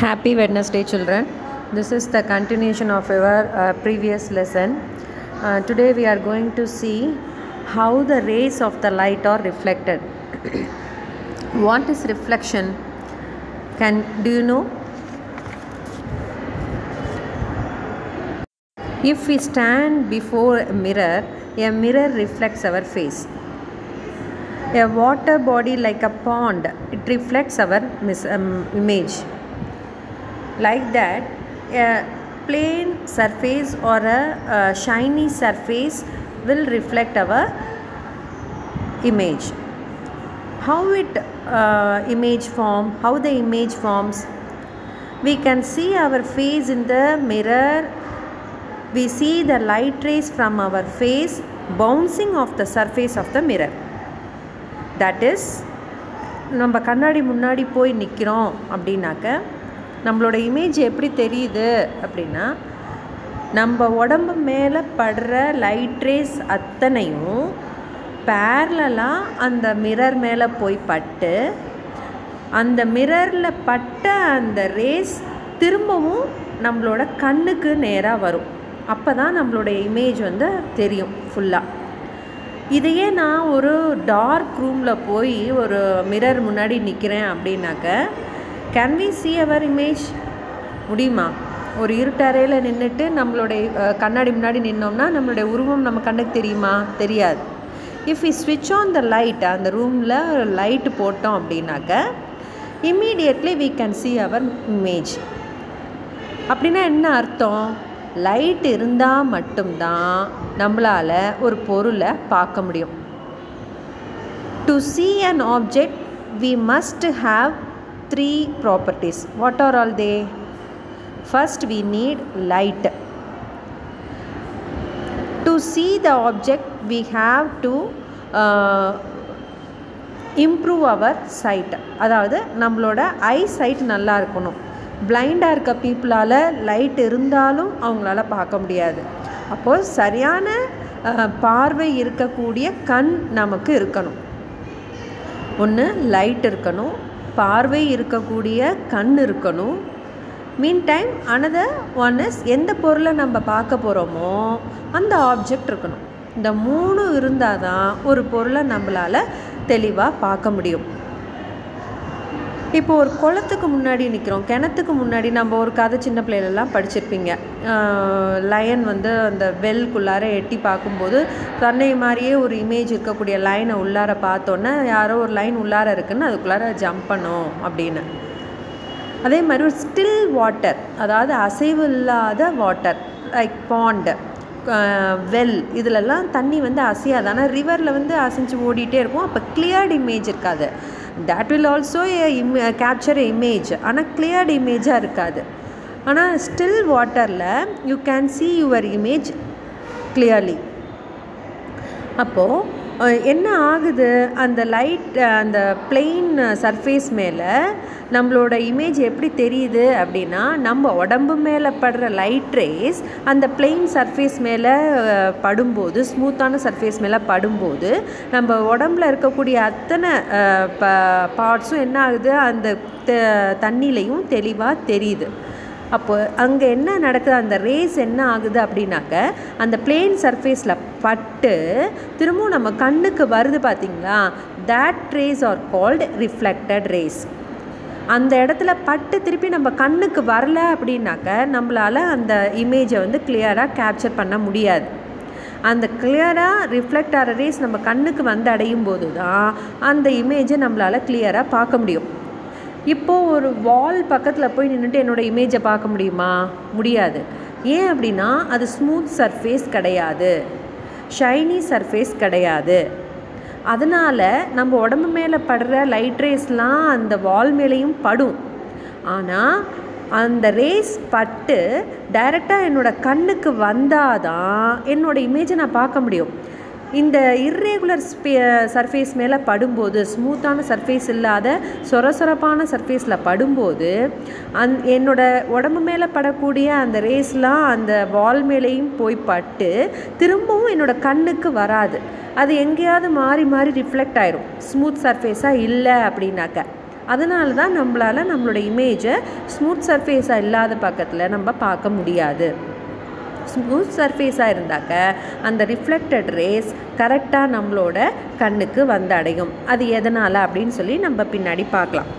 Happy Wednesday, children. This is the continuation of our uh, previous lesson. Uh, today, we are going to see how the rays of the light are reflected. what is reflection? Can do you know? If we stand before a mirror, a mirror reflects our face. A water body like a pond, it reflects our mis- um, image. Like that, a plain surface or a, a shiny surface will reflect our image. How it uh, image form? How the image forms? We can see our face in the mirror. We see the light rays from our face bouncing off the surface of the mirror. That is நம்ம கண்ணாடி முன்னாடி போய் நிற்கிறோம் அப்படின்னாக்க நம்மளோட image எப்படி தெரியுது அப்படின்னா நம்ம உடம்பு மேலே படுற லைட் ரேஸ் அத்தனையும் பேரலாக அந்த மிரர் மேலே போய் பட்டு அந்த மிரரில் பட்ட அந்த ரேஸ் திரும்பவும் நம்மளோட கண்ணுக்கு நேராக வரும் அப்போ தான் நம்மளோட இமேஜ் வந்து தெரியும் ஃபுல்லாக இதையே நான் ஒரு டார்க் ரூமில் போய் ஒரு மிரர் முன்னாடி நிற்கிறேன் அப்படின்னாக்க can we see our image முடியுமா ஒரு இருட்டறையில் நின்றுட்டு நம்மளுடைய கண்ணாடி முன்னாடி நின்னோம்னா நம்மளுடைய உருவம் நம்ம கண்ணுக்கு தெரியுமா தெரியாது இஃப் வி ஸ்விட்ச் ஆன் த லைட் அந்த ரூமில் லைட்டு போட்டோம் அப்படின்னாக்க immediately we can see our image அப்படின்னா என்ன அர்த்தம் லைட் இருந்தால் மட்டும்தான் நம்மளால் ஒரு பொருளை பார்க்க முடியும் to see an object we must have three properties what are all they first we need light to see the object we have to improve our sight அதாவது நம்மளோட ஐ சைட் நல்லா இருக்கணும் பிளைண்டாக இருக்க பீப்புளால் லைட் இருந்தாலும் அவங்களால பார்க்க முடியாது அப்போது சரியான பார்வை இருக்கக்கூடிய கண் நமக்கு இருக்கணும் ஒன்று லைட் இருக்கணும் பார்வை இருக்கக்கூடிய கண் இருக்கணும் mean time another one is எந்த பொருளை நம்ம பார்க்க போகிறோமோ அந்த ஆப்ஜெக்ட் இருக்கணும் இந்த மூணு இருந்தால் தான் ஒரு பொருளை நம்மளால் தெளிவாக பார்க்க முடியும் இப்போ ஒரு குளத்துக்கு முன்னாடி நிற்கிறோம் கிணத்துக்கு முன்னாடி நம்ம ஒரு கதை சின்ன பிள்ளைகளெல்லாம் படிச்சிருப்பீங்க லயன் வந்து அந்த வெல்குள்ளார எட்டி பார்க்கும்போது தன்னை மாதிரியே ஒரு இமேஜ் இருக்கக்கூடிய லைனை உள்ளார பார்த்தோன்னே யாரோ ஒரு லைன் உள்ளார இருக்குன்னு அதுக்குள்ளார ஜம்ப் பண்ணும் அப்படின்னு அதே மாதிரி ஒரு ஸ்டில் வாட்டர் அதாவது அசைவு இல்லாத வாட்டர் லைக் பாண்டு வெல் இதிலெல்லாம் தண்ணி வந்து அசையாது ஆனால் ரிவரில் வந்து அசைஞ்சு ஓடிட்டே இருக்கும் அப்போ கிளியர்டு இமேஜ் இருக்காது that will also um capture image ஆனால் கிளியர்டு இமேஜாக இருக்காது ஆனால் ஸ்டில் வாட்டரில் you can see your image clearly அப்போது என்ன ஆகுது அந்த லைட் அந்த பிளெயின் சர்ஃபேஸ் மேலே நம்மளோட இமேஜ் எப்படி தெரியுது அப்படின்னா நம்ம உடம்பு மேலே படுற லைட் ரேஸ் அந்த பிளெயின் சர்ஃபேஸ் மேலே படும்போது ஸ்மூத்தான சர்ஃபேஸ் மேலே படும்போது நம்ம உடம்புல இருக்கக்கூடிய அத்தனை ப பார்ட்ஸும் என்ன ஆகுது அந்த தண்ணிலையும் தெளிவாக தெரியுது அப்போ அங்கே என்ன நடக்குது அந்த ரேஸ் என்ன ஆகுது அப்படின்னாக்க அந்த பிளேன் சர்ஃபேஸில் பட்டு திரும்பவும் நம்ம கண்ணுக்கு வருது பார்த்திங்களா that rays are called reflected rays அந்த இடத்துல பட்டு திருப்பி நம்ம கண்ணுக்கு வரல அப்படின்னாக்க நம்மளால் அந்த இமேஜை வந்து கிளியராக கேப்சர் பண்ண முடியாது அந்த கிளியராக ரிஃப்ளெக்ட் ஆகிற ரேஸ் நம்ம கண்ணுக்கு வந்து அடையும் போது தான் அந்த இமேஜை நம்மளால் கிளியராக பார்க்க முடியும் இப்போது ஒரு வால் பக்கத்தில் போய் நின்றுட்டு என்னோடய இமேஜை பார்க்க முடியுமா முடியாது ஏன் அப்படின்னா அது ஸ்மூத் சர்ஃபேஸ் கிடையாது ஷைனி சர்ஃபேஸ் கிடையாது அதனால் நம்ம உடம்பு மேலே படுற லைட் ரேஸ்லாம் அந்த வால் மேலேயும் படும் ஆனால் அந்த ரேஸ் பட்டு டைரெக்டாக என்னோடய கண்ணுக்கு வந்தால் தான் என்னோடய இமேஜை நான் பார்க்க முடியும் இந்த இர்ரெகுலர் ஸ்பே சர்ஃபேஸ் மேலே படும்போது ஸ்மூத்தான சர்ஃபேஸ் இல்லாத சொர சொரப்பான சர்ஃபேஸில் படும்போது அந் என்னோட உடம்பு மேலே படக்கூடிய அந்த ரேஸ்லாம் அந்த வால் மேலேயும் போய் பட்டு திரும்பவும் என்னோடய கண்ணுக்கு வராது அது எங்கேயாவது மாறி மாறி ரிஃப்ளெக்ட் ஆயிரும் ஸ்மூத் சர்ஃபேஸாக இல்லை அப்படின்னாக்க அதனால தான் நம்மளால் நம்மளோட இமேஜை ஸ்மூத் சர்ஃபேஸாக இல்லாத பக்கத்தில் நம்ம பார்க்க முடியாது ஸ்மூத் சர்ஃபேஸாக இருந்தாக்க அந்த ரிஃப்ளெக்டட் ரேஸ் கரெக்டாக நம்மளோட கண்ணுக்கு வந்து அடையும் அது எதனால் அப்படின்னு சொல்லி நம்ம பின்னாடி பார்க்கலாம்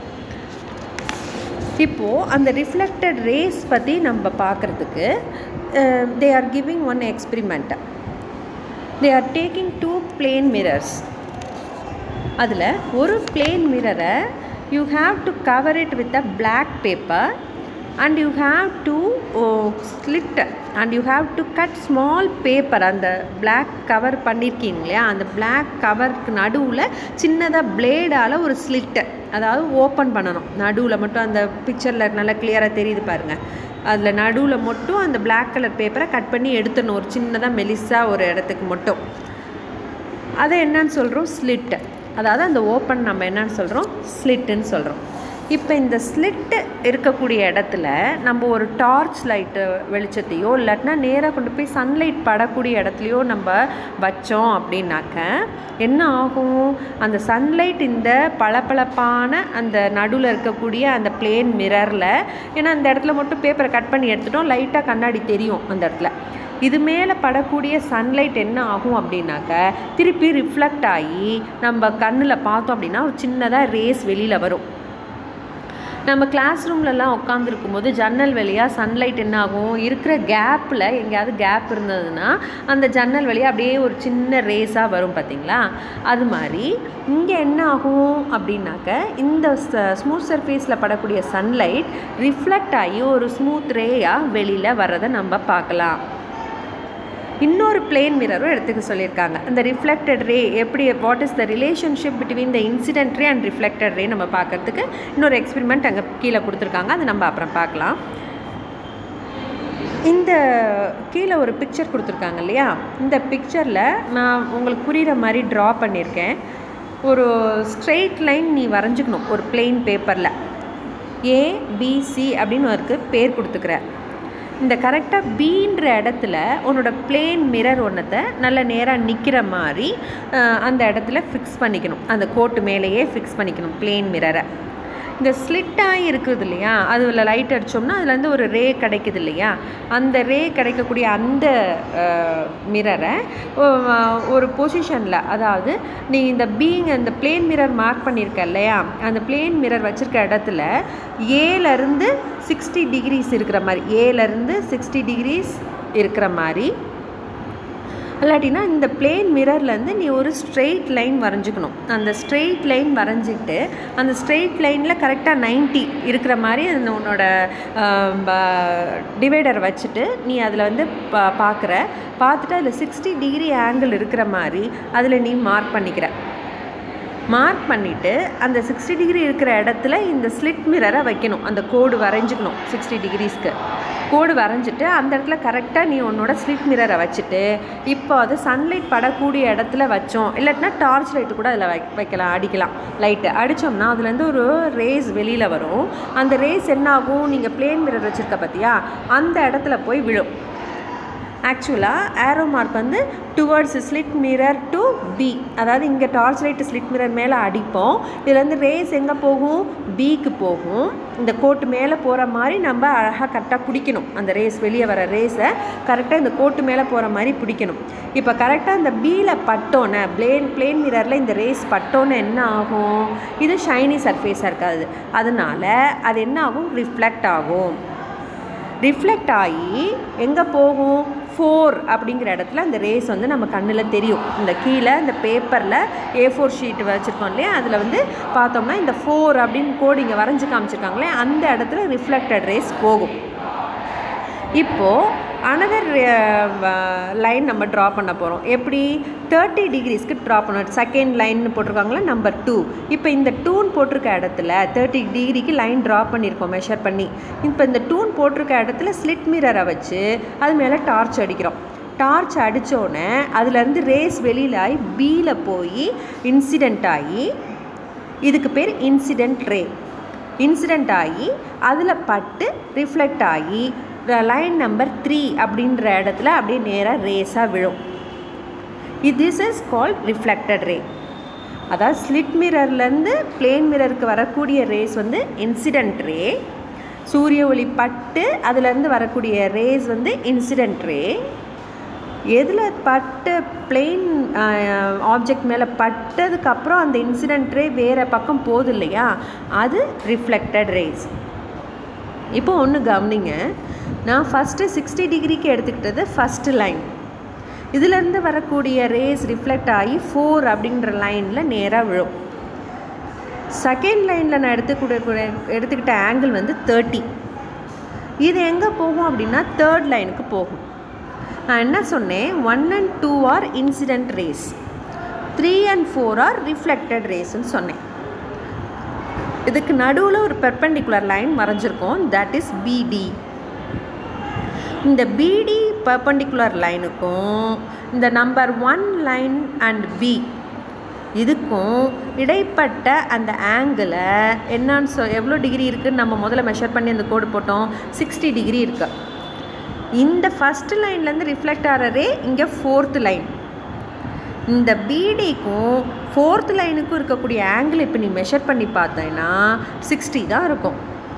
இப்போது அந்த ரிஃப்ளெக்டட் ரேஸ் பற்றி நம்ம பார்க்குறதுக்கு they are giving one experiment they are taking two plane mirrors அதில் ஒரு பிளேன் மிரரை you have to cover it with a black paper and you have to slit and you have to cut small paper அந்த black cover பண்ணியிருக்கீங்க இல்லையா அந்த black கவருக்கு நடுவில் சின்னதாக பிளேடால் ஒரு ஸ்லிட்டு அதாவது ஓப்பன் பண்ணணும் நடுவில் மட்டும் அந்த பிக்சரில் நல்லா கிளியராக தெரியுது பாருங்கள் அதில் நடுவில் மட்டும் அந்த பிளாக் கலர் பேப்பரை கட் பண்ணி எடுத்துடணும் ஒரு சின்னதாக மெலிஸாக ஒரு இடத்துக்கு மட்டும் அதை என்னன்னு சொல்கிறோம் ஸ்லிட்டு அதாவது அந்த ஓப்பன் நம்ம என்னன்னு சொல்கிறோம் ஸ்லிட்டுன்னு சொல்கிறோம் இப்போ இந்த ஸ்லிட்டு இருக்கக்கூடிய இடத்துல நம்ம ஒரு டார்ச் லைட்டு வெளிச்சத்தையோ இல்லாட்டினா நேராக கொண்டு போய் சன்லைட் படக்கூடிய இடத்துலையோ நம்ம வச்சோம் அப்படின்னாக்க என்ன ஆகும் அந்த சன்லைட் இந்த பளபளப்பான அந்த நடுவில் இருக்கக்கூடிய அந்த பிளேன் மிரரில் ஏன்னா அந்த இடத்துல மட்டும் பேப்பரை கட் பண்ணி எடுத்துட்டோம் லைட்டாக கண்ணாடி தெரியும் அந்த இடத்துல இது மேலே படக்கூடிய சன்லைட் என்ன ஆகும் அப்படின்னாக்க திருப்பி ரிஃப்ளெக்ட் ஆகி நம்ம கண்ணில் பார்த்தோம் அப்படின்னா ஒரு சின்னதாக ரேஸ் வெளியில் வரும் நம்ம கிளாஸ் ரூம்லலாம் உட்காந்துருக்கும் போது ஜன்னல் வழியாக சன்லைட் என்ன ஆகும் இருக்கிற கேப்பில் எங்கேயாவது கேப் இருந்ததுன்னா அந்த ஜன்னல் வழியாக அப்படியே ஒரு சின்ன ரேஸாக வரும் பார்த்தீங்களா அது மாதிரி இங்கே என்ன ஆகும் அப்படின்னாக்க இந்த ஸ்மூத் சர்ஃபேஸில் படக்கூடிய சன்லைட் ரிஃப்ளெக்ட் ஆகி ஒரு ஸ்மூத் ரேயாக வெளியில் வர்றதை நம்ம பார்க்கலாம் இன்னொரு பிளேன் மிரரும் எடுத்துக்க சொல்லியிருக்காங்க அந்த ரிஃப்ளெக்டட் ரே எப்படி what is the relationship between the incident ray and reflected ray நம்ம பார்க்கறதுக்கு இன்னொரு எக்ஸ்பெரிமெண்ட் அங்கே கீழே கொடுத்துருக்காங்க அதை நம்ம அப்புறம் பார்க்கலாம் இந்த கீழே ஒரு பிக்சர் கொடுத்துருக்காங்க இல்லையா இந்த பிக்சரில் நான் உங்களுக்கு புரிகிற மாதிரி ட்ரா பண்ணியிருக்கேன் ஒரு ஸ்ட்ரெயிட் லைன் நீ வரைஞ்சிக்கணும் ஒரு பிளெயின் பேப்பரில் ஏபிசி அப்படின்னு ஒரு பேர் கொடுத்துக்கிற இந்த கரெக்டாக பீன்ற இடத்துல உன்னோட பிளேன் மிரர் ஒன்றத்தை நல்ல நேராக நிற்கிற மாதிரி அந்த இடத்துல ஃபிக்ஸ் பண்ணிக்கணும் அந்த கோட்டு மேலேயே ஃபிக்ஸ் பண்ணிக்கணும் பிளேன் மிரரை இந்த ஸ்லிட்டாக இருக்குது இல்லையா அதில் லைட் அடித்தோம்னா அதுலேருந்து ஒரு ரே கிடைக்குது இல்லையா அந்த ரே கிடைக்கக்கூடிய அந்த மிரரை ஒரு பொசிஷனில் அதாவது நீ இந்த பீங் அந்த பிளேன் மிரர் மார்க் பண்ணியிருக்க இல்லையா அந்த பிளேன் மிரர் வச்சுருக்க இடத்துல ஏலேருந்து சிக்ஸ்டி டிகிரிஸ் இருக்கிற மாதிரி ஏலேருந்து சிக்ஸ்டி டிகிரிஸ் இருக்கிற மாதிரி இல்லாட்டினா இந்த பிளேன் மிரர்லேருந்து நீ ஒரு ஸ்ட்ரெயிட் லைன் வரைஞ்சிக்கணும் அந்த ஸ்ட்ரெயிட் லைன் வரைஞ்சிக்கிட்டு அந்த ஸ்ட்ரெயிட் லைனில் கரெக்டாக நைன்ட்டி இருக்கிற மாதிரி அந்த உன்னோட டிவைடர் வச்சுட்டு நீ அதில் வந்து பா பார்க்குற பார்த்துட்டு அதில் சிக்ஸ்டி டிகிரி ஆங்கிள் இருக்கிற மாதிரி அதில் நீ மார்க் பண்ணிக்கிற மார்க் பண்ணிவிட்டு அந்த சிக்ஸ்டி டிகிரி இருக்கிற இடத்துல இந்த ஸ்லிட் மிரரை வைக்கணும் அந்த கோடு வரைஞ்சிக்கணும் சிக்ஸ்டி டிகிரிஸ்க்கு கோடு வரைஞ்சிட்டு அந்த இடத்துல கரெக்டாக நீ உன்னோட ஸ்லிட் மிரரை வச்சுட்டு இப்போ அது சன்லைட் படக்கூடிய இடத்துல வச்சோம் இல்லாட்டினா டார்ச் லைட்டு கூட அதில் வை வைக்கலாம் அடிக்கலாம் லைட்டு அடித்தோம்னா அதுலேருந்து ஒரு ரேஸ் வெளியில் வரும் அந்த ரேஸ் என்ன ஆகும் நீங்கள் பிளேன் மிரர் வச்சுருக்க பார்த்தியா அந்த இடத்துல போய் விழும் ஆக்சுவலாக ஏரோ மார்க் வந்து towards slit mirror to be அதாவது இங்கே டார்ச் லைட்டு ஸ்லிட் மிரர் மேலே அடிப்போம் இதுலேருந்து ரேஸ் எங்கே போகும் பிக்கு போகும் இந்த கோட்டு மேலே போகிற மாதிரி நம்ம அழகாக கரெக்டாக பிடிக்கணும் அந்த ரேஸ் வெளியே வர ரேஸை கரெக்டாக இந்த கோட்டு மேலே போகிற மாதிரி பிடிக்கணும் இப்போ கரெக்டாக இந்த பியில் பட்டோன்னே பிளேன் பிளேன் மிரரில் இந்த ரேஸ் பட்டோன்னே என்ன ஆகும் இது ஷைனி சர்ஃபேஸாக இருக்காது அதனால் அது என்ன ஆகும் ரிஃப்ளெக்ட் ஆகும் ரிஃப்ளெக்ட் ஆகி எங்கே போகும் ஃபோர் அப்படிங்கிற இடத்துல அந்த ரேஸ் வந்து நம்ம கண்ணில் தெரியும் இந்த கீழே இந்த பேப்பரில் ஏ ஃபோர் ஷீட் வச்சுருக்கோம் இல்லையா அதில் வந்து பார்த்தோம்னா இந்த ஃபோர் அப்படின்னு கோடு இங்கே வரைஞ்சி காமிச்சிருக்காங்களே அந்த இடத்துல ரிஃப்ளெக்டட் ரேஸ் போகும் இப்போது அனதர் லைன் நம்ம ட்ரா பண்ண போகிறோம் எப்படி தேர்ட்டி டிகிரிஸ்க்கு ட்ரா பண்ண செகண்ட் லைன் போட்டிருக்காங்களா நம்பர் டூ இப்போ இந்த டூன் போட்டிருக்க இடத்துல தேர்ட்டி டிகிரிக்கு லைன் ட்ரா பண்ணியிருக்கோம் மெஷர் பண்ணி இப்போ இந்த டூன் போட்டிருக்க இடத்துல ஸ்லிட் மிரரை வச்சு அது மேலே டார்ச் அடிக்கிறோம் டார்ச் அடித்தோடனே அதுலேருந்து ரேஸ் வெளியில் ஆகி பியில் போய் இன்சிடெண்ட் ஆகி இதுக்கு பேர் இன்சிடெண்ட் ரே இன்சிடெண்ட் ஆகி அதில் பட்டு ரிஃப்ளெக்ட் ஆகி லைன் நம்பர் த்ரீ அப்படின்ற இடத்துல அப்படியே நேராக ரேஸாக விழும் இது this is called reflected ray அதாவது ஸ்லிட் மிரர்லேருந்து பிளேன் மிரருக்கு வரக்கூடிய ரேஸ் வந்து இன்சிடென்ட் ரே சூரிய ஒளி பட்டு அதுலேருந்து வரக்கூடிய ரேஸ் வந்து இன்சிடென்ட் ரே எதில் பட்டு பிளெயின் ஆப்ஜெக்ட் மேலே பட்டதுக்கப்புறம் அந்த இன்சிடென்ட் ரே வேறு பக்கம் போகுது இல்லையா அது ரிஃப்ளெக்டட் ரேஸ் இப்போ ஒன்று கவனிங்க நான் ஃபஸ்ட்டு சிக்ஸ்டி டிகிரிக்கு எடுத்துக்கிட்டது ஃபஸ்ட்டு லைன் இதிலேருந்து வரக்கூடிய ரேஸ் ரிஃப்ளெக்ட் ஆகி ஃபோர் அப்படின்ற லைனில் நேராக விழும் செகண்ட் லைனில் நான் எடுத்துக்கூட எடுத்துக்கிட்ட ஆங்கிள் வந்து தேர்ட்டி இது எங்கே போகும் அப்படின்னா தேர்ட் லைனுக்கு போகும் நான் என்ன சொன்னேன் one and two are incident rays three and four are reflected ரேஸ்ன்னு சொன்னேன் இதுக்கு நடுவில் ஒரு பெர்பெண்டிகுலர் லைன் மறைஞ்சிருக்கும் தட் இஸ் பிடி இந்த பிடி பர்பண்டிகுலர் லைனுக்கும் இந்த number one line and B இதுக்கும் இடைப்பட்ட அந்த ஆங்கிளை என்னன்னு சொ எவ்வளோ டிகிரி இருக்குதுன்னு நம்ம முதல்ல மெஷர் பண்ணி அந்த கோடு போட்டோம் சிக்ஸ்டி டிகிரி இருக்கு இந்த ஃபஸ்ட்டு லைன்லேருந்து ரிஃப்ளெக்ட் ஆகிற ரே இங்கே ஃபோர்த்து லைன் இந்த பிடிக்கும் ஃபோர்த் லைனுக்கும் இருக்கக்கூடிய ஆங்கிள் இப்போ நீ மெஷர் பண்ணி பார்த்தேன்னா சிக்ஸ்டி தான் இருக்கும்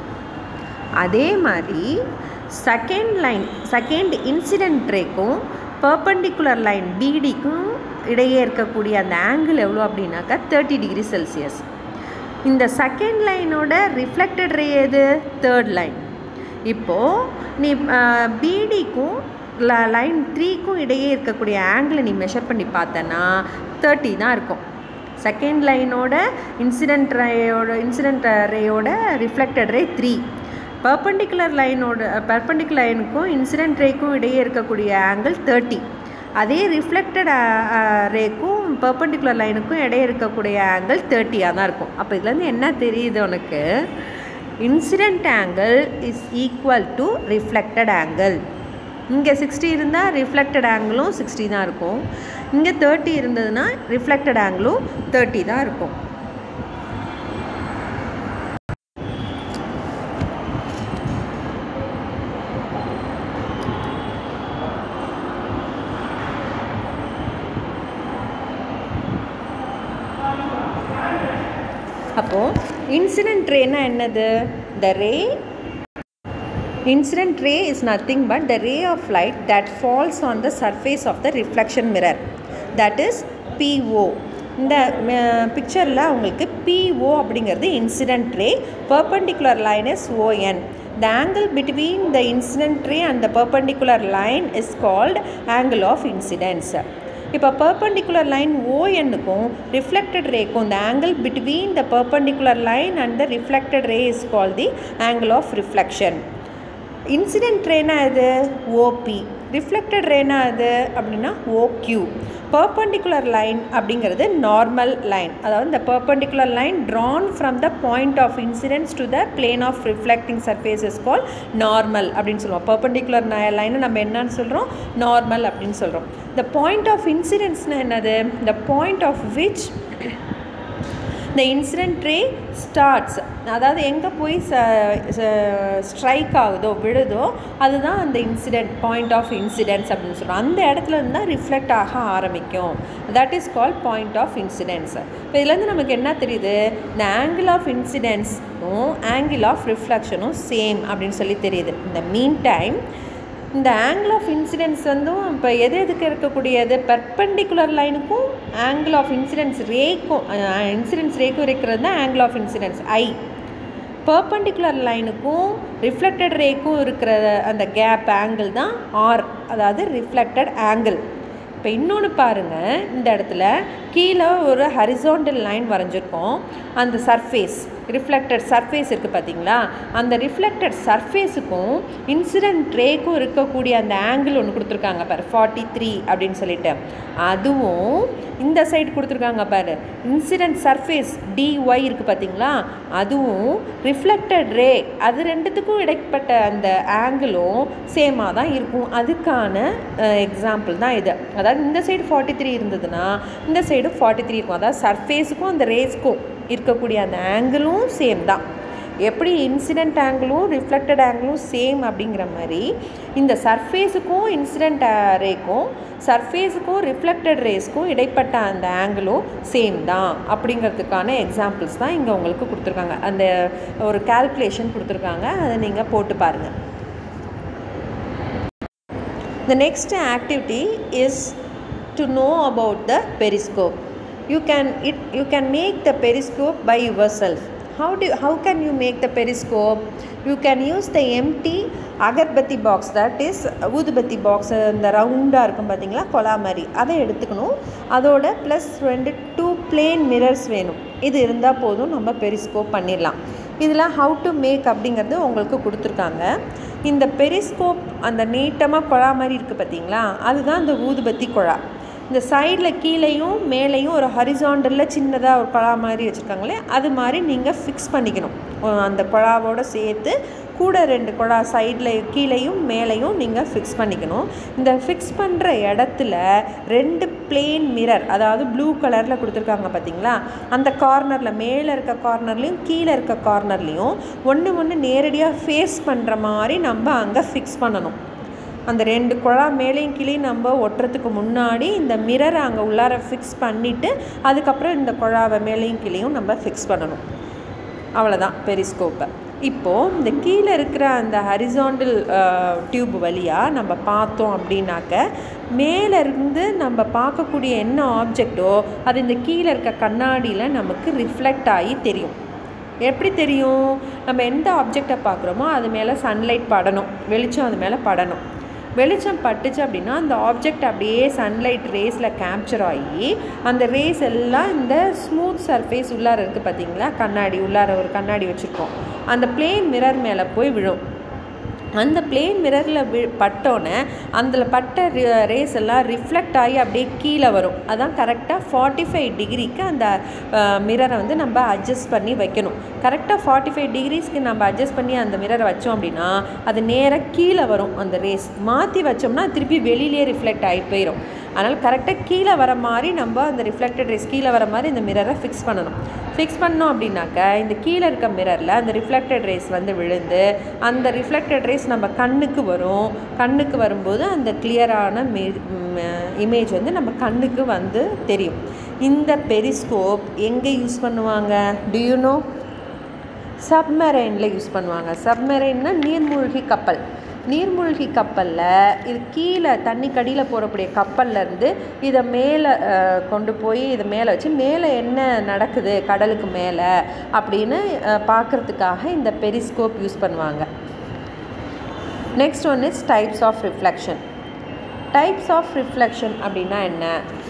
அதே மாதிரி செகண்ட் லைன் செகண்ட் இன்சிடென்ட் ரேக்கும் பர்பண்டிகுலர் லைன் பிடிக்கும் இடையே இருக்கக்கூடிய அந்த ஆங்கிள் எவ்வளோ அப்படின்னாக்கா தேர்ட்டி டிகிரி செல்சியஸ் இந்த செகண்ட் லைனோட ரிஃப்ளெக்டட் ரே எது தேர்ட் லைன் இப்போது நீ பிடிக்கும் லைன் த்ரீக்கும் இடையே இருக்கக்கூடிய ஆங்கிளை நீ மெஷர் பண்ணி பார்த்தனா தேர்ட்டி தான் இருக்கும் செகண்ட் லைனோட இன்சிடென்ட் ரேயோட இன்சிடென்ட் ரேயோட ரிஃப்ளெக்டட் ரே த்ரீ பர்பண்டிகுலர் லைனோட பர்பண்டிகுலர் லைனுக்கும் இன்சிடென்ட் ரேக்கும் இடையே இருக்கக்கூடிய ஆங்கிள் தேர்ட்டி அதே ரிஃப்ளெக்டட் ரேக்கும் பர்பண்டிகுலர் லைனுக்கும் இடையே இருக்கக்கூடிய ஆங்கிள் தேர்ட்டியாக தான் இருக்கும் அப்போ இதுலேருந்து என்ன தெரியுது உனக்கு incident angle is equal to reflected angle இங்கே சிக்ஸ்டி இருந்தால் ரிஃப்ளெக்டட் ஆங்கிளும் சிக்ஸ்டி தான் இருக்கும் இங்கே தேர்ட்டி இருந்ததுன்னா ரிஃப்ளெக்டட் ஆங்கிளும் தேர்ட்டி தான் இருக்கும் அப்போது இன்சிடென்ட் ரேனா என்னது the ray incident ray is nothing but the ray of light that falls on the surface of the reflection mirror that is PO இந்த பிக்சரில் உங்களுக்கு பிஓ அப்படிங்கிறது incident ray perpendicular line is ON The angle between the incident ray and the perpendicular line is called angle of incidence. இப்போ perpendicular line ஓஎன்னுக்கும் reflected ரேக்கும் இந்த angle between the perpendicular line and the reflected ray is call the angle of reflection incident ரேனா இது OP reflected ரேனா இது அப்படின்னா OQ perpendicular line அப்படிங்கிறது நார்மல் லைன் அதாவது இந்த perpendicular line drawn from the point of incidence to the plane of reflecting surface is call normal அப்படின்னு சொல்லுவோம் பர்பண்டிகுலர் லைனை நம்ம என்னன்னு சொல்கிறோம் நார்மல் அப்படின்னு சொல்கிறோம் த பாயிண்ட் ஆஃப் இன்சிடென்ஸ்னால் என்னது த பாயிண்ட் ஆஃப் விச் இந்த இன்சிடென்ட் ரே ஸ்டார்ட்ஸ் அதாவது எங்கே போய் ஸ்ட்ரைக் ஆகுதோ விழுதோ அதுதான் அந்த இன்சிடென்ட் பாயிண்ட் ஆஃப் இன்சிடென்ட்ஸ் அப்படின்னு சொல்கிறோம் அந்த இடத்துல இருந்து தான் ரிஃப்ளெக்ட் ஆக ஆரம்பிக்கும் that is call point of incidence இப்போ இதுலேருந்து நமக்கு என்ன தெரியுது இந்த ஆங்கிள் ஆஃப் இன்சிடென்ட்ஸும் ஆங்கிள் ஆஃப் ரிஃப்ளெக்ஷனும் சேம் அப்படின்னு சொல்லி தெரியுது இந்த மீன் டைம் இந்த ஆங்கிள் ஆஃப் இன்சிடென்ஸ் வந்தும் இப்போ எது எதுக்கு இருக்கக்கூடியது பெர்பெண்டிகுலர் லைனுக்கும் ஆங்கிள் ஆஃப் இன்சிடென்ஸ் ரேக்கும் இன்சிடென்ஸ் ரேக்கும் இருக்கிறது தான் angle of incidence I perpendicular லைனுக்கும் ரிஃப்ளெக்டட் ரேக்கும் இருக்கிற அந்த கேப் ஆங்கிள் தான் ஆர் அதாவது ரிஃப்ளெக்டட் ஆங்கிள் இப்போ இன்னொன்று பாருங்கள் இந்த இடத்துல கீழே ஒரு ஹரிசோண்டல் லைன் வரைஞ்சிருக்கோம் அந்த சர்ஃபேஸ் ரிஃப்ளெக்டட் சர்ஃபேஸ் இருக்குது பார்த்தீங்களா அந்த ரிஃப்ளெக்டட் சர்ஃபேஸுக்கும் இன்சிடென்ட் ரேக்கும் இருக்கக்கூடிய அந்த ஆங்கிள் ஒன்று கொடுத்துருக்காங்க பாரு ஃபார்ட்டி த்ரீ அப்படின்னு சொல்லிட்டு அதுவும் இந்த சைடு கொடுத்துருக்காங்க பாரு இன்சிடென்ட் சர்ஃபேஸ் டிஒய் இருக்குது பார்த்தீங்களா அதுவும் ரிஃப்ளெக்டட் ரே அது ரெண்டுத்துக்கும் இடைப்பட்ட அந்த ஆங்கிளும் சேமாக தான் இருக்கும் அதுக்கான எக்ஸாம்பிள் தான் இது அதாவது இந்த சைடு ஃபார்ட்டி த்ரீ இருந்ததுன்னா இந்த சைடு ஃபார்ட்டி த்ரீ இருக்கும் அதாவது சர்ஃபேஸுக்கும் அந்த ரேஸ்க்கும் இருக்கக்கூடிய அந்த ஆங்கிளும் சேம் தான் எப்படி இன்சிடெண்ட் ஆங்கிளும் ரிஃப்ளெக்டட் ஆங்கிளும் சேம் அப்படிங்கிற மாதிரி இந்த சர்ஃபேஸுக்கும் இன்சிடெண்ட் ரேக்கும் சர்ஃபேஸுக்கும் ரிஃப்ளெக்டட் ரேஸ்க்கும் இடைப்பட்ட அந்த ஆங்கிளும் சேம் தான் அப்படிங்கிறதுக்கான எக்ஸாம்பிள்ஸ் தான் இங்கே உங்களுக்கு கொடுத்துருக்காங்க அந்த ஒரு கால்குலேஷன் கொடுத்துருக்காங்க அதை நீங்கள் போட்டு பாருங்கள் The next activity is to know about the periscope. You can it you can make the periscope by yourself. How do how can you make the periscope? You can use the empty agarbatti box that is oodhupathi box இந்த ரவுண்டாக இருக்கும் பார்த்தீங்களா கொலா மாதிரி அதை எடுத்துக்கணும் அதோட plus ரெண்டு two plane mirrors வேணும் இது இருந்தால் போதும் நம்ம பெரிஸ்கோப் பண்ணிடலாம் இதில் ஹவு டு மேக் அப்படிங்கிறது உங்களுக்கு கொடுத்துருக்காங்க இந்த பெரிஸ்கோப் அந்த நீட்டமாக குழா மாதிரி இருக்குது பார்த்தீங்களா அதுதான் இந்த ஊதுபத்தி குழா இந்த சைடில் கீழேயும் மேலேயும் ஒரு ஹரிசாண்டலில் சின்னதாக ஒரு குழா மாதிரி வச்சுருக்காங்களே அது மாதிரி நீங்கள் ஃபிக்ஸ் பண்ணிக்கணும் அந்த குழாவோடு சேர்த்து கூட ரெண்டு குழா சைடில் கீழேயும் மேலேயும் நீங்கள் ஃபிக்ஸ் பண்ணிக்கணும் இந்த ஃபிக்ஸ் பண்ணுற இடத்துல ரெண்டு பிளேன் மிரர் அதாவது ப்ளூ கலரில் கொடுத்துருக்காங்க பார்த்தீங்களா அந்த கார்னரில் மேலே இருக்க கார்னர்லேயும் கீழே இருக்க கார்னர்லேயும் ஒன்று ஒன்று நேரடியாக ஃபேஸ் பண்ணுற மாதிரி நம்ம அங்கே ஃபிக்ஸ் பண்ணணும் அந்த ரெண்டு குழா மேலேயும் கீழேயும் நம்ம ஒட்டுறதுக்கு முன்னாடி இந்த மிரரை அங்கே உள்ளார ஃபிக்ஸ் பண்ணிவிட்டு அதுக்கப்புறம் இந்த குழாவை மேலேயும் கீழேயும் நம்ம ஃபிக்ஸ் பண்ணணும் அவ்வளோதான் பெரிஸ்கோப்பை இப்போது இந்த கீழே இருக்கிற அந்த ஹரிசாண்டல் டியூப் வழியாக நம்ம பார்த்தோம் அப்படின்னாக்க மேலே இருந்து நம்ம பார்க்கக்கூடிய என்ன ஆப்ஜெக்டோ அது இந்த கீழே இருக்க கண்ணாடியில் நமக்கு ரிஃப்ளெக்ட் ஆகி தெரியும் எப்படி தெரியும் நம்ம எந்த ஆப்ஜெக்டை பார்க்குறோமோ அது மேலே சன்லைட் படணும் வெளிச்சம் அது மேலே படணும் வெளிச்சம் பட்டுச்சு அப்படின்னா அந்த ஆப்ஜெக்ட் அப்படியே சன்லைட் ரேஸில் கேப்சர் ஆகி அந்த ரேஸ் எல்லாம் இந்த ஸ்மூத் சர்ஃபேஸ் உள்ளார இருக்குது பார்த்தீங்களா கண்ணாடி உள்ளார ஒரு கண்ணாடி வச்சுருக்கோம் அந்த பிளேன் மிரர் மேலே போய் விழும் அந்த பிளேன் மிரரில் வி பட்டோன்னே அதில் பட்ட ரேஸ் எல்லாம் ரிஃப்ளெக்ட் ஆகி அப்படியே கீழே வரும் அதான் கரெக்டாக ஃபார்ட்டி ஃபைவ் டிகிரிக்கு அந்த மிரரை வந்து நம்ம அட்ஜஸ்ட் பண்ணி வைக்கணும் கரெக்டாக ஃபார்ட்டி ஃபைவ் டிகிரிஸ்க்கு நம்ம அட்ஜஸ்ட் பண்ணி அந்த மிரரை வச்சோம் அப்படின்னா அது நேராக கீழே வரும் அந்த ரேஸ் மாற்றி வச்சோம்னா திருப்பி வெளியிலே ரிஃப்ளெக்ட் ஆகி போயிடும் அதனால் கரெக்டாக கீழே வர மாதிரி நம்ம அந்த ரிஃப்ளெக்டட் ரேஸ் கீழே வர மாதிரி இந்த மிரரை ஃபிக்ஸ் பண்ணணும் ஃபிக்ஸ் பண்ணோம் அப்படின்னாக்க இந்த கீழே இருக்க மிரரில் அந்த ரிஃப்ளெக்டட் ரேஸ் வந்து விழுந்து அந்த ரிஃப்ளெக்டட் ரேஸ் நம்ம கண்ணுக்கு வரும் கண்ணுக்கு வரும்போது அந்த கிளியரான மே இமேஜ் வந்து நம்ம கண்ணுக்கு வந்து தெரியும் இந்த பெரிஸ்கோப் எங்கே யூஸ் பண்ணுவாங்க டியூனோ சப்மெரைனில் யூஸ் பண்ணுவாங்க சப்மெரைன்னா நீர்மூழ்கி கப்பல் நீர்மூழ்கி கப்பலில் இது கீழே தண்ணி கடியில் போகக்கூடிய கப்பல்லேருந்து இதை மேலே கொண்டு போய் இதை மேலே வச்சு மேலே என்ன நடக்குது கடலுக்கு மேலே அப்படின்னு பார்க்குறதுக்காக இந்த பெரிஸ்கோப் யூஸ் பண்ணுவாங்க next one is types of reflection types of reflection அப்படின்னா என்ன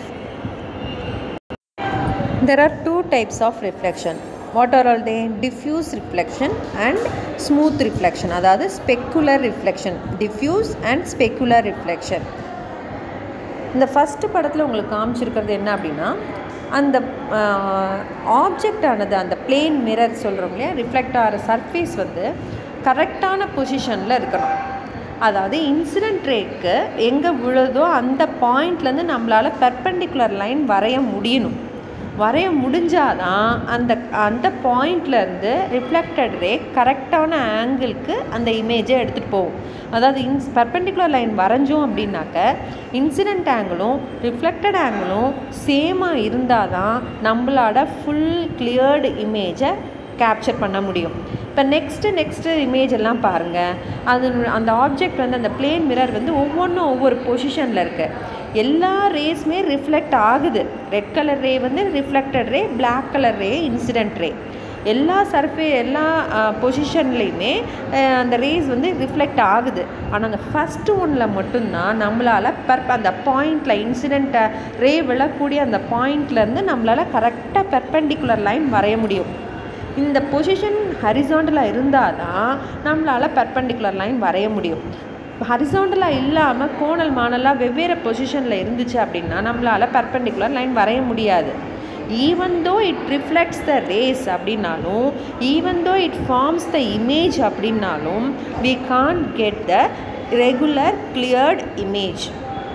there are two types of reflection what are all they diffuse reflection and smooth reflection அதாவது specular reflection diffuse and specular reflection இந்த first படத்தில் உங்களுக்கு காமிச்சிருக்கிறது என்ன அப்படின்னா அந்த object ஆனது அந்த பிளேன் மிரர் சொல்கிறோம் இல்லையா ரிஃப்ளெக்ட் ஆகிற சர்ஃபேஸ் வந்து கரெக்டான பொசிஷனில் இருக்கணும் அதாவது இன்சிடென்ட் ரேக்கு எங்கே விழுதோ அந்த பாயிண்ட்லேருந்து நம்மளால் பெர்பெண்டிகுலர் லைன் வரைய முடியணும் வரைய முடிஞ்சாதான் அந்த அந்த பாயிண்ட்லேருந்து ரிஃப்ளெக்டட் ரே கரெக்டான ஆங்கிளுக்கு அந்த இமேஜை எடுத்துகிட்டு போகும் அதாவது இன்ஸ் பர்பெண்டிகுலர் லைன் வரைஞ்சோம் அப்படின்னாக்க இன்சிடென்ட் ஆங்கிளும் ரிஃப்ளெக்டட் ஆங்கிளும் சேமாக இருந்தால் தான் நம்மளால ஃபுல் கிளியர்டு இமேஜை கேப்சர் பண்ண முடியும் இப்போ நெக்ஸ்ட்டு நெக்ஸ்ட்டு இமேஜ் எல்லாம் பாருங்கள் அது அந்த ஆப்ஜெக்ட் வந்து அந்த பிளேன் மிரர் வந்து ஒவ்வொன்றும் ஒவ்வொரு பொசிஷனில் இருக்குது எல்லா ரேஸுமே ரிஃப்ளெக்ட் ஆகுது ரெட் கலர் ரே வந்து reflected ray black colour ray incident ray எல்லா சர்ஃபே எல்லா பொசிஷன்லேயுமே அந்த ரேஸ் வந்து ரிஃப்ளெக்ட் ஆகுது ஆனால் அந்த ஃபஸ்ட்டு ஒன்றில் மட்டும்தான் நம்மளால் பர் அந்த பாயிண்டில் இன்சிடெண்ட்டை ரே விழக்கூடிய அந்த பாயிண்ட்லேருந்து நம்மளால் கரெக்டாக பெர்பெண்டிகுலர் லைன் வரைய முடியும் இந்த பொசிஷன் ஹரிசாண்டலாக இருந்தால் தான் நம்மளால் பெர்பெண்டிகுலர் லைன் வரைய முடியும் ஹரிசாண்டலாக இல்லாமல் கோணல் மானலாக வெவ்வேறு பொசிஷனில் இருந்துச்சு அப்படின்னா நம்மளால் பெர்பெண்டிகுலர் லைன் வரைய முடியாது even though it reflects the rays அப்படின்னாலும் even though it forms the image அப்படின்னாலும் we can't get the regular cleared image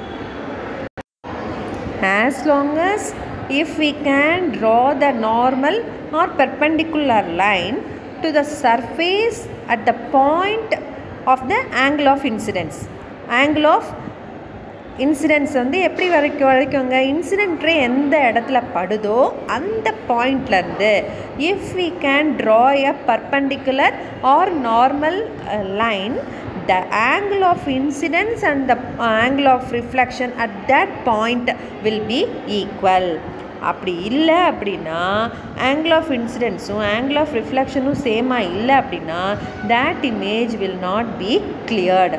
as long as if we can draw the normal or perpendicular line to the surface at the point of the angle of incidence angle of incidence வந்து எப்படி வரைக்கும் வரைக்குங்க incident ray எந்த இடத்துல படுதோ அந்த பாயிண்ட்லேருந்து if we can draw a perpendicular or normal line the angle of incidence and the angle of reflection at that point will be equal அப்படி இல்லை அப்படின்னா ஆங்கிள் ஆஃப் இன்சிடென்ஸும் ஆங்கிள் ஆஃப் ரிஃப்ளெக்ஷனும் சேமாக இல்லை அப்படின்னா that image will not be cleared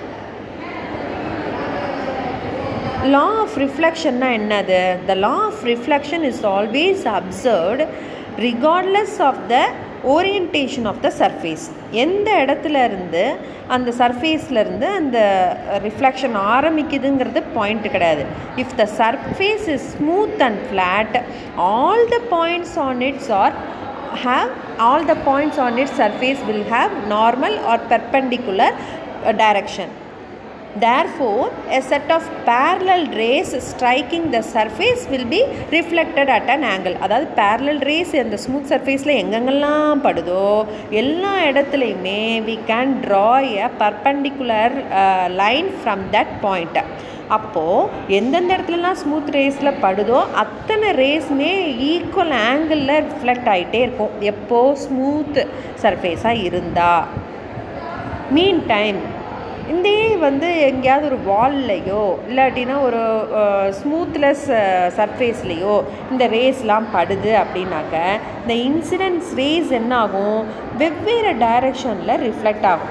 law of reflection na என்னது the law of reflection is always observed regardless of the orientation of the surface எந்த இடத்துல இருந்து அந்த சர்ஃபேஸில் இருந்து அந்த ரிஃப்ளெக்ஷன் ஆரம்பிக்குதுங்கிறது பாயிண்ட் கிடையாது if the surface is smooth and flat all the points on its are have all the points on its surface will have normal or perpendicular uh, direction therefore a set of parallel rays striking the surface will be reflected at an angle அதாவது parallel rays அந்த smooth சர்ஃபேஸில் எங்கெங்கெல்லாம் படுதோ எல்லா இடத்துலையுமே we can draw a perpendicular uh, line from that point அப்போது எந்தெந்த இடத்துலலாம் smooth ரேஸில் படுதோ அத்தனை ரேஸுமே ஈக்குவல் ஆங்கிளில் ரிஃப்ளெக்ட் ஆகிட்டே இருக்கும் எப்போது ஸ்மூத் சர்ஃபேஸாக இருந்தால் மீன் டைம் இதே வந்து எங்கேயாவது ஒரு வால்லையோ இல்லாட்டினா ஒரு ஸ்மூத்லெஸ் சர்ஃபேஸ்லேயோ இந்த ரேஸ்லாம் படுது அப்படின்னாக்க இந்த இன்சிடென்ட்ஸ் ரேஸ் என்ன ஆகும் வெவ்வேறு டைரக்ஷனில் ரிஃப்ளெக்ட் ஆகும்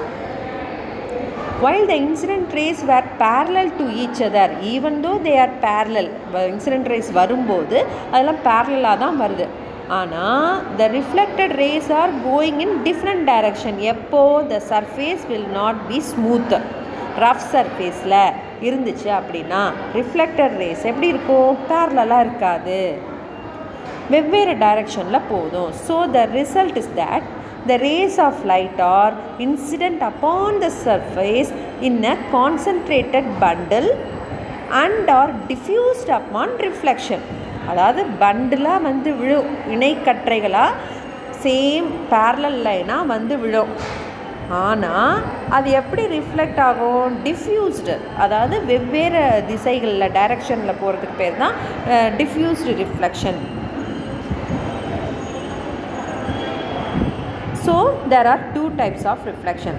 while the incident rays were parallel to each other even though they are parallel incident rays வரும்போது அதெல்லாம் parallel தான் வருது ஆனால் the reflected rays are going in different direction எப்போ the surface will not be smooth rough சர்ஃபேஸில் இருந்துச்சு அப்படின்னா reflected race எப்படி இருக்கும் பேரலாக இருக்காது வெவ்வேறு டைரக்ஷனில் போதும் so the result is that the rays of light are incident upon the surface in a concentrated bundle and are diffused upon reflection அதாவது பண்டிலாக வந்து விழும் இணைக்கற்றைகளாக சேம் பேரலல் லைனாக வந்து விழும் ஆனால் அது எப்படி ரிஃப்ளெக்ட் ஆகும் டிஃப்யூஸ்டு அதாவது வெவ்வேறு திசைகளில் டைரக்ஷனில் போகிறதுக்கு பேர் தான் diffused reflection So there are two types of reflection.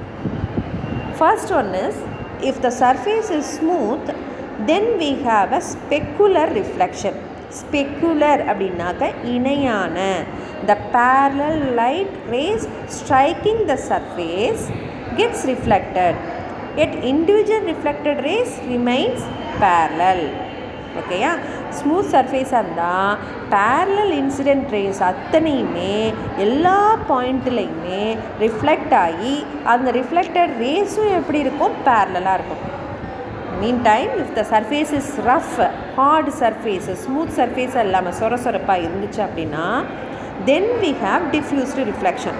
First one is if the surface is smooth then we have a specular reflection. Specular அப்படின்னாக்க இணையான the parallel light rays striking the surface gets reflected yet individual reflected rays remains parallel ஓகேயா smooth சர்ஃபேஸாக இருந்தால் parallel incident race அத்தனையுமே எல்லா பாயிண்ட்லேயுமே reflect ஆகி அந்த reflected ரேஸும் எப்படி இருக்கும் பேரலாக இருக்கும் mean time if the surface is rough hard surface smooth surface இல்லாமல் சொர சொரப்பாக இருந்துச்சு அப்படின்னா then we have diffused reflection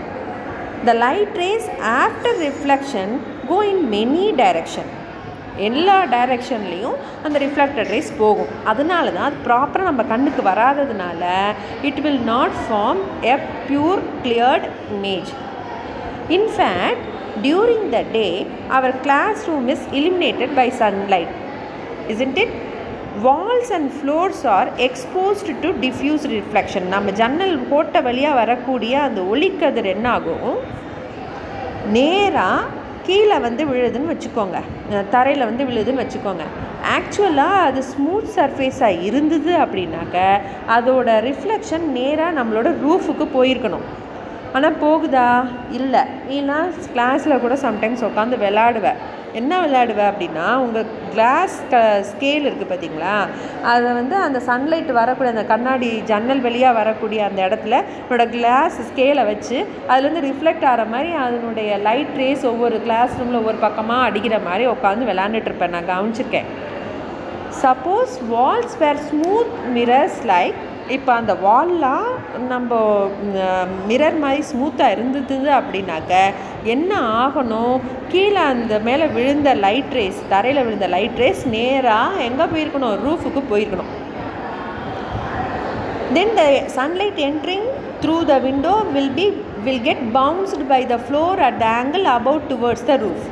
the light rays after reflection go in many direction எல்லா டைரெக்ஷன்லேயும் அந்த ரிஃப்ளெக்டட் ரேஸ் போகும் அதனால தான் அது ப்ராப்பராக நம்ம கண்ணுக்கு வராததுனால it will not form a pure cleared image in fact during the day our class room is eliminated by sunlight isn't it walls and floors are exposed to diffuse reflection நம்ம ஜன்னல் ஓட்ட வழியாக வரக்கூடிய அந்த ஒளிக்கதிர் என்ன ஆகும் நேராக கீழே வந்து விழுதுன்னு வச்சுக்கோங்க தரையில் வந்து விழுதுன்னு வச்சுக்கோங்க ஆக்சுவலாக அது ஸ்மூத் சர்ஃபேஸாக இருந்தது அப்படின்னாக்க அதோட ரிஃப்ளெக்ஷன் நேராக நம்மளோட ரூஃபுக்கு போயிருக்கணும் ஆனால் போகுதா இல்லை நீனா கிளாஸில் கூட சம்டைம்ஸ் உட்காந்து விளாடுவேன் என்ன விளையாடுவேன் அப்படின்னா உங்கள் கிளாஸ் க ஸ்கேல் இருக்குது பார்த்தீங்களா அதை வந்து அந்த சன்லைட் வரக்கூடிய அந்த கண்ணாடி ஜன்னல் வழியாக வரக்கூடிய அந்த இடத்துல என்னோடய கிளாஸ் ஸ்கேலை வச்சு அதுலேருந்து ரிஃப்ளெக்ட் ஆகிற மாதிரி அதனுடைய லைட் ரேஸ் ஒவ்வொரு கிளாஸ் ரூமில் ஒவ்வொரு பக்கமாக அடிக்கிற மாதிரி உட்காந்து விளாண்டுட்ருப்பேன் நான் கவனிச்சிருக்கேன் suppose walls were smooth mirrors like இப்போ அந்த வால்லாம் நம்ம மிரர் மாதிரி ஸ்மூத்தாக இருந்தது அப்படின்னாக்க என்ன ஆகணும் கீழே அந்த மேலே விழுந்த லைட் ரேஸ் தரையில் விழுந்த லைட் ரேஸ் நேராக எங்கே போயிருக்கணும் ரூஃபுக்கு போயிருக்கணும் then the sunlight entering through the window will be will get bounced by the floor at the angle about towards the roof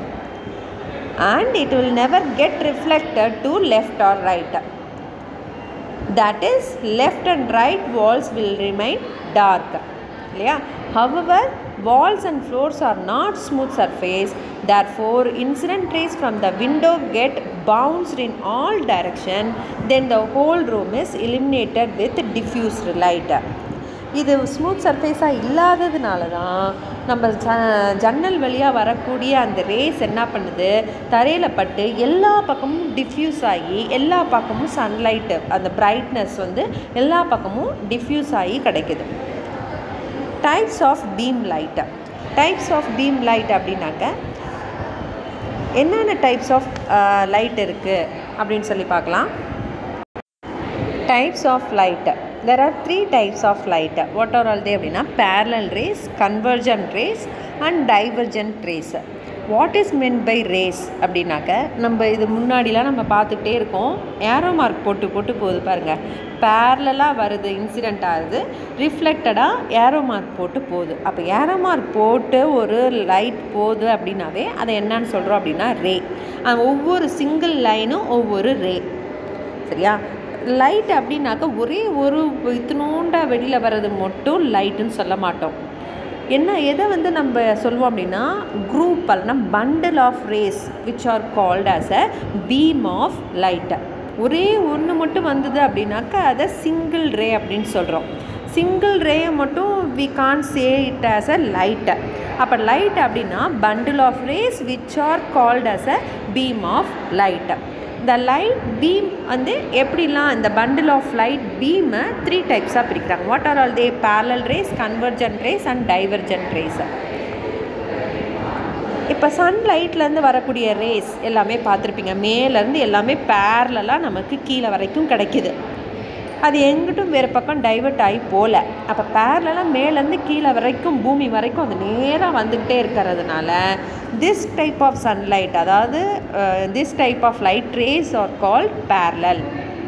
and it will never get reflected to left or right that is left and right walls will remain dark இல்லையா however walls and floors are not smooth surface therefore incident rays from the window get bounced in all direction then the whole room is illuminated with diffused light இது smooth சர்ஃபேஸாக இல்லாததுனால தான் நம்ம ஜ ஜன்னல் வழியாக வரக்கூடிய அந்த ரேஸ் என்ன பண்ணுது தரையில் பட்டு எல்லா பக்கமும் டிஃப்யூஸ் ஆகி எல்லா பக்கமும் சன்லைட்டு அந்த பிரைட்னஸ் வந்து எல்லா பக்கமும் டிஃப்யூஸ் ஆகி கிடைக்குது types of beam light types of beam light அப்படின்னாக்க என்னென்ன டைப்ஸ் ஆஃப் லைட் இருக்குது அப்படின்னு சொல்லி பார்க்கலாம் types of light there are three types of light what are all they அப்படின்னா parallel rays convergent rays and divergent rays what is meant by rays அப்படின்னாக்க நம்ம இது முன்னாடிலாம் நம்ம பார்த்துக்கிட்டே இருக்கோம் ஏரோ மார்க் போட்டு போட்டு போகுது பாருங்கள் பேரலாக வருது இன்சிடெண்ட் ஆகுது ரிஃப்ளெக்டடாக ஏரோ மார்க் போட்டு போகுது அப்போ ஏரோ மார்க் போட்டு ஒரு லைட் போகுது அப்படின்னாவே அதை என்னன்னு சொல்கிறோம் அப்படின்னா ரே ஒவ்வொரு சிங்கிள் லைனும் ஒவ்வொரு ரே சரியா லைட் அப்படின்னாக்க ஒரே ஒரு இத்தினோண்டா வெளியில் வர்றது மட்டும் லைட்டுன்னு சொல்ல மாட்டோம் என்ன எதை வந்து நம்ம சொல்லுவோம் அப்படின்னா குரூப் அல்லனா bundle of rays which are called as a beam of light ஒரே ஒன்று மட்டும் வந்தது அப்படின்னாக்கா அதை சிங்கிள் ரே அப்படின்னு சொல்கிறோம் சிங்கிள் ரேயை மட்டும் we can't say it as a light அப்போ லைட் அப்படின்னா bundle of rays which are called as a beam of light இந்த லைட் பீம் வந்து எப்படிலாம் இந்த பண்டில் ஆஃப் லைட் பீமை த்ரீ டைப்ஸாக பிரிக்கிறாங்க what are all they parallel rays convergent rays and divergent rays இப்போ சன்லைட்லேருந்து வரக்கூடிய ரேஸ் எல்லாமே பார்த்துருப்பீங்க மேலேருந்து எல்லாமே பேரலாக நமக்கு கீழே வரைக்கும் கிடைக்குது அது எங்கிட்டும் வேறு பக்கம் டைவெர்ட் ஆகி போகல அப்போ பேரலாக மேலேருந்து கீழே வரைக்கும் பூமி வரைக்கும் அது நேராக வந்துக்கிட்டே இருக்கிறதுனால திஸ் டைப் ஆஃப் சன்லைட் அதாவது this type of light rays are called parallel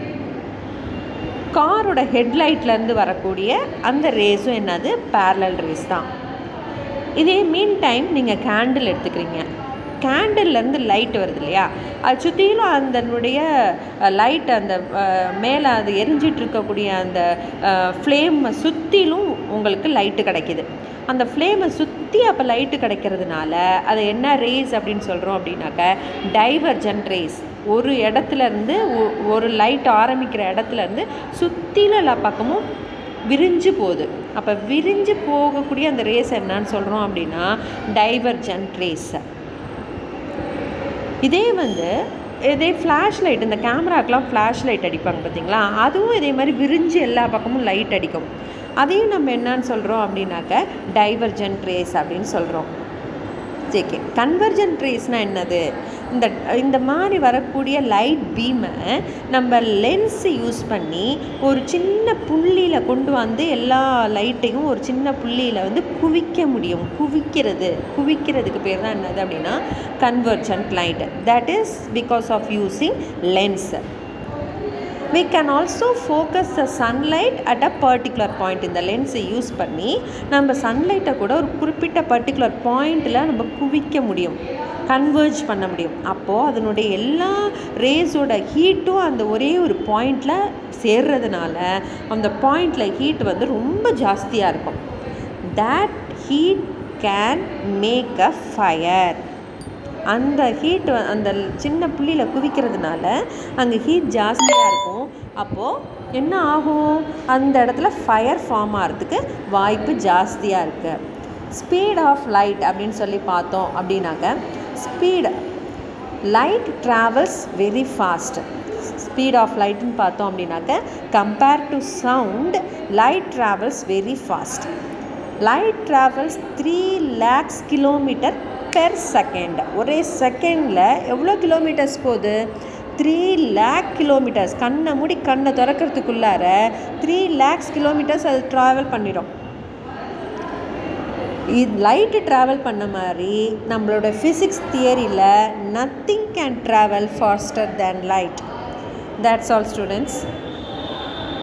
காரோட ஹெட்லைட்லேருந்து வரக்கூடிய அந்த ரேஸும் என்னது பேரலல் ரேஸ் தான் இதே மீன் டைம் நீங்கள் கேண்டில் எடுத்துக்கிறீங்க கேண்டில்லேருந்து லைட் வருது இல்லையா அது சுற்றிலும் அதனுடைய லைட் அந்த மேலே அது எரிஞ்சிட்டு இருக்கக்கூடிய அந்த ஃப்ளேமை சுற்றிலும் உங்களுக்கு லைட்டு கிடைக்கிது அந்த ஃப்ளேமை சுற்றி அப்போ லைட்டு கிடைக்கிறதுனால அது என்ன ரேஸ் அப்படின்னு சொல்கிறோம் அப்படின்னாக்க டைவர்ஜன்ட் ரேஸ் ஒரு இடத்துலேருந்து ஒரு லைட் ஆரம்பிக்கிற இடத்துலேருந்து சுற்றில எல்லா பக்கமும் விரிஞ்சு போகுது அப்போ விரிஞ்சு போகக்கூடிய அந்த ரேஸ் என்னன்னு சொல்கிறோம் அப்படின்னா டைவர்ஜன்ட் ரேஸ் இதே வந்து இதே ஃப்ளாஷ் லைட் இந்த கேமராக்கெலாம் ஃப்ளாஷ் லைட் அடிப்பாங்க பார்த்தீங்களா அதுவும் இதே மாதிரி விரிஞ்சு எல்லா பக்கமும் லைட் அடிக்கும் அதையும் நம்ம என்னன்னு சொல்கிறோம் அப்படின்னாக்க டைவர்ஜன்ட் ரேஸ் அப்படின்னு சொல்கிறோம் ஓகே கன்வர்ஜன்ட் ரேஸ்னால் என்னது இந்த இந்த மாதிரி வரக்கூடிய லைட் பீமை நம்ம லென்ஸ் யூஸ் பண்ணி ஒரு சின்ன புள்ளியில் கொண்டு வந்து எல்லா லைட்டையும் ஒரு சின்ன புள்ளியில் வந்து குவிக்க முடியும் குவிக்கிறது குவிக்கிறதுக்கு பேர் தான் என்னது அப்படின்னா convergent light that is because of using lens we can also focus the sunlight at a particular point இந்த லென்ஸை யூஸ் பண்ணி நம்ம சன்லைட்டை கூட ஒரு குறிப்பிட்ட பர்டிகுலர் பாயிண்டில் நம்ம குவிக்க முடியும் கன்வர்ஜ் பண்ண முடியும் அப்போது அதனுடைய எல்லா ரேஸோட ஹீட்டும் அந்த ஒரே ஒரு பாயிண்டில் சேர்றதுனால அந்த பாயிண்டில் ஹீட் வந்து ரொம்ப ஜாஸ்தியாக இருக்கும் that heat can make a fire அந்த ஹீட் அந்த சின்ன புள்ளியில் குவிக்கிறதுனால அங்கே ஹீட் ஜாஸ்தியாக இருக்கும் அப்போது என்ன ஆகும் அந்த இடத்துல ஃபயர் ஃபார்ம் ஆகிறதுக்கு வாய்ப்பு ஜாஸ்தியாக இருக்குது ஸ்பீட் ஆஃப் லைட் அப்படின்னு சொல்லி பார்த்தோம் அப்படின்னாக்க speed light travels very fast speed of லைட்னு பார்த்தோம் அப்படின்னாக்க compare to sound light travels very fast light travels three lakhs kilometre per second ஒரே செகண்டில் எவ்வளோ கிலோமீட்டர்ஸ் போகுது த்ரீ லேக் கிலோமீட்டர்ஸ் கண்ணை மூடி கண்ணை திறக்கிறதுக்குள்ளார த்ரீ லேக்ஸ் கிலோமீட்டர்ஸ் அது ட்ராவல் பண்ணிடும் இது லைட்டு ட்ராவல் பண்ண மாதிரி நம்மளோட ஃபிசிக்ஸ் தியரியில் nothing can travel faster than light that's all students